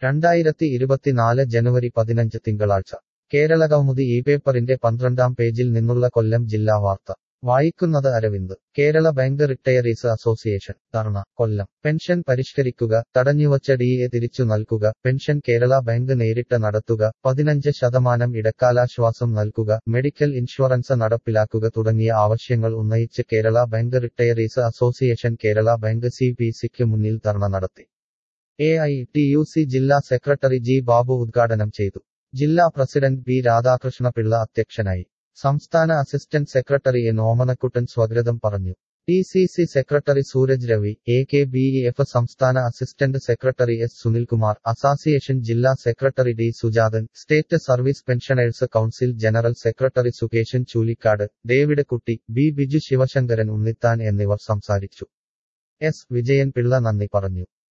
രണ്ടായിരത്തി ഇരുപത്തിനാല് ജനുവരി പതിനഞ്ച് തിങ്കളാഴ്ച കേരളകൗമുദി ഈ പേപ്പറിന്റെ പന്ത്രണ്ടാം പേജിൽ നിന്നുള്ള കൊല്ലം ജില്ലാ വാർത്ത വായിക്കുന്നത് Aravind Kerala Bank Retirees Association dharna Kollam pension പരിഷ്കരിക്കുക തടഞ്ഞുവച്ച ഡി എ തിരിച്ചു നൽകുക പെൻഷൻ കേരള ബാങ്ക് നേരിട്ട് നടത്തുക പതിനഞ്ച് ശതമാനം ഇടക്കാലാശ്വാസം നൽകുക മെഡിക്കൽ ഇൻഷുറൻസ് നടപ്പിലാക്കുക തുടങ്ങിയ ആവശ്യങ്ങൾ ഉന്നയിച്ച് Kerala Bank Retirees Association Kerala Bank C P സിക്ക് മുന്നിൽ ധർണ നടത്തി A I T U C ജില്ലാ സെക്രട്ടറി ജി ബാബു ഉദ്ഘാടനം ചെയ്തു ജില്ലാ പ്രസിഡന്റ് ബി രാധാകൃഷ്ണപിള്ള അധ്യക്ഷനായി സംസ്ഥാന അസിസ്റ്റന്റ് സെക്രട്ടറി എൻ ഓമനക്കുട്ടൻ സ്വാഗതം പറഞ്ഞു T C C secretary Sooraj Ravi A K B E F സംസ്ഥാന assistant secretary S Sunilkumar association ജില്ലാ secretary D Sujathan state service pensioners council general secretary Sukesan Choolikkad David Kutty B Biju Sivasankaran Unnithan എന്നിവർ സംസാരിച്ചു എസ് വിജയൻ പിള്ള നന്ദി പറഞ്ഞു